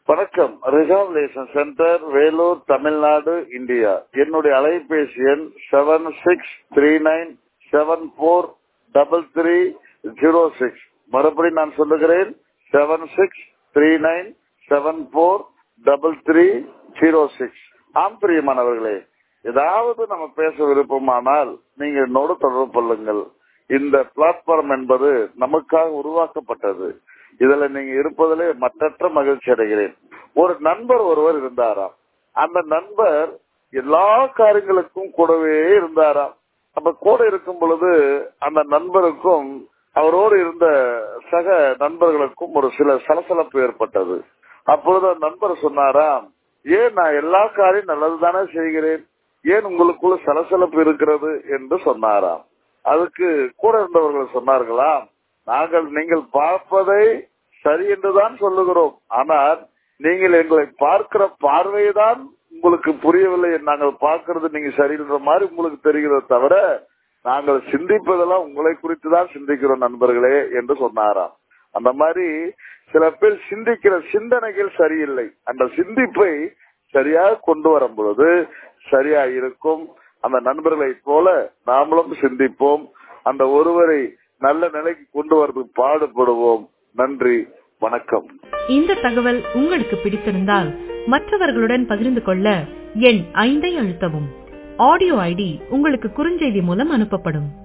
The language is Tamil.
வணக்கம் resolution centre Vellore Tamil Nadu India என்னுடைய அலைபேசி எண் seven six three nine seven four double three zero six மறுபடி நான் சொல்லுகிறேன் seven six three nine seven four double three zero six ஆம் பிரியமானவர்களே ஏதாவது நம்ம பேச விருப்பமானால் நீங்க என்னோடு தொடர்பு கொள்ளுங்கள் இந்த பிளாட்ஃபார்ம் என்பது நமக்காக உருவாக்கப்பட்டது இதுல நீங்க இருப்பதிலே மற்றற்ற மகிழ்ச்சி அடைகிறேன் ஒரு நண்பர் ஒருவர் இருந்தாராம் அந்த நண்பர் எல்லா காரியங்களுக்கும் கூடவே இருந்தாராம் அப்ப கூட இருக்கும் பொழுது அந்த நண்பருக்கும் அவரோடு இருந்த சக நண்பர்களுக்கும் ஒரு சில சலசலப்பு ஏற்பட்டது அப்பொழுது அந்த நண்பர் சொன்னாராம் ஏன் நான் எல்லா காரியம் நல்லதுதானே செய்கிறேன் ஏன் உங்களுக்குள்ள சலசலப்பு இருக்கிறது என்று சொன்னாராம் அதுக்கு கூட இருந்தவர்கள் சொன்னார்களாம் நாங்கள் நீங்கள் பார்ப்பதை சரி என்றுதான் சொல்லுகிறோம் ஆனால் நீங்கள் எங்களை பார்க்கிற பார்வைதான் உங்களுக்கு புரியவில்லை நாங்கள் பார்க்கிறது நீங்க சரின்ற மாதிரி உங்களுக்கு தெரிகிறத தவிர நாங்கள் சிந்திப்பதெல்லாம் உங்களை குறித்து தான் சிந்திக்கிறோம் நண்பர்களே என்று சொன்னாராம் அந்த மாதிரி சில பேர் சிந்திக்கிற சிந்தனைகள் சரியில்லை அந்த சிந்திப்பை சரியாக கொண்டு வரும் பொழுது சரியா இருக்கும் அந்த நண்பர்களை போல நாமளும் சிந்திப்போம் அந்த ஒருவரை நல்ல நிலைக்கு கொண்டு வரதுக்கு பாடுபடுவோம் நன்றி வணக்கம் இந்த தகவல் உங்களுக்கு பிடித்திருந்தால் மற்றவர்களுடன் பகிர்ந்து கொள்ள எண் ஐந்தை அழுத்தவும் ஆடியோ ஐடி உங்களுக்கு குறுஞ்செய்தி மூலம் அனுப்பப்படும்